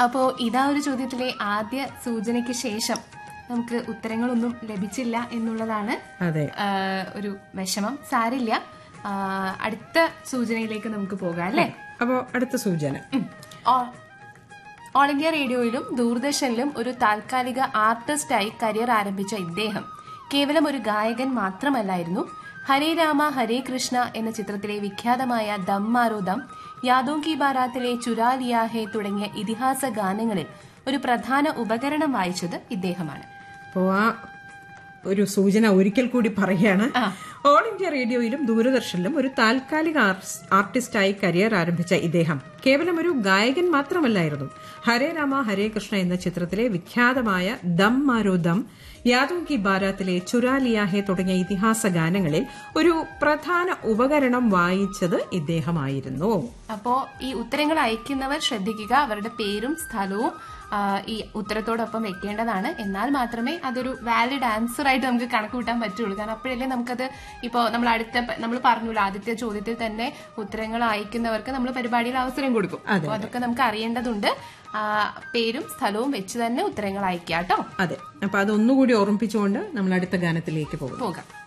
അപ്പോ ഇതാ ഒരു ചോദ്യത്തിലെ ആദ്യ സൂചനയ്ക്ക് ശേഷം നമുക്ക് ഉത്തരങ്ങളൊന്നും ലഭിച്ചില്ല എന്നുള്ളതാണ് അതെ ആ, ഒരു വിഷമം സാരില്ല ആ, അടുത്ത സൂചനയിലേക്ക് നമുക്ക് പോകാം അല്ലേ അപ്പോ അടുത്ത സൂചന ഉം. ഓ- ഓൾ ഇന്ത്യ റേഡിയോയിലും ദൂരദർശനിലും ഒരു താൽക്കാലിക ആർട്ടിസ്റ്റായി കരിയർ ആരംഭിച്ച ഇദ്ദേഹം കേവലം ഒരു ഗായകൻ മാത്രമല്ലായിരുന്നു ഹരേ രാമ ഹരേ കൃഷ്ണ എന്ന ചിത്രത്തിലെ വിഖ്യാതമായ ദം മാരോ ദം യാദോ കി ബാരാത്തിലെ ചുരാ ലിയാ ഹേ തുടങ്ങിയ ഇതിഹാസ ഗാനങ്ങളിൽ ഒരു പ്രധാന ഉപകരണം വായിച്ചത് ഇദ്ദേഹമാണ് അപ്പോ ആ ഒരു സൂചന ഒരിക്കൽ കൂടി പറയുകയാണ് ഓൾ ഇന്ത്യ റേഡിയോയിലും ദൂരദർശനിലും ഒരു താൽക്കാലിക ആർസ്- ആർട്ടിസ്റ്റായി കരിയർ ആരംഭിച്ച ഇദ്ദേഹം കേവലം ഒരു ഗായകൻ മാത്രമല്ലായിരുന്നു ഹരേ രാമ ഹരേ കൃഷ്ണ എന്ന ചിത്രത്തിലെ വിഖ്യാതമായ ദം മാരോ ദം യാദോ കി ബാരാത്തിലെ ചുരാ ലിയാഹെ തുടങ്ങിയ ഇതിഹാസ ഗാനങ്ങളിൽ ഒരു പ്രധാന ഉപകരണം വായിച്ചത് ഇദ്ദേഹമായിരുന്നു അപ്പോ ഈ ഉത്തരങ്ങൾ അയക്കുന്നവർ ശ്രദ്ധിക്കുക അവരുടെ പേരും സ്ഥലവും ആ, ഈ ഉത്തരത്തോടൊപ്പം വെക്കേണ്ടതാണ് എന്നാൽ മാത്രമേ അതൊരു വാലിഡ് ആൻസർ ആയിട്ട് നമുക്ക് കണക്ക് കൂട്ടാൻ പറ്റുള്ളൂ കാരണം അപ്പോഴല്ലേ നമുക്കത് ഇപ്പോൾ നമ്മൾ അടുത്ത നമ്മൾ പറഞ്ഞല്ലോ ആദ്യത്തെ ചോദ്യത്തിൽ തന്നെ ഉത്തരങ്ങൾ അയക്കുന്നവർക്ക് നമ്മൾ പരിപാടിയിൽ അവസരം കൊടുക്കും അപ്പോൾ അതൊക്കെ നമുക്ക് അറിയേണ്ടതുണ്ട് ആ, പേരും സ്ഥലവും വെച്ച് തന്നെ ഉത്തരങ്ങൾ അയക്കുക കേട്ടോ അതെ അപ്പൊ അതൊന്നുകൂടി ഓർമ്മിപ്പിച്ചുകൊണ്ട് നമ്മൾ അടുത്ത ഗാനത്തിലേക്ക് പോകും പോകാം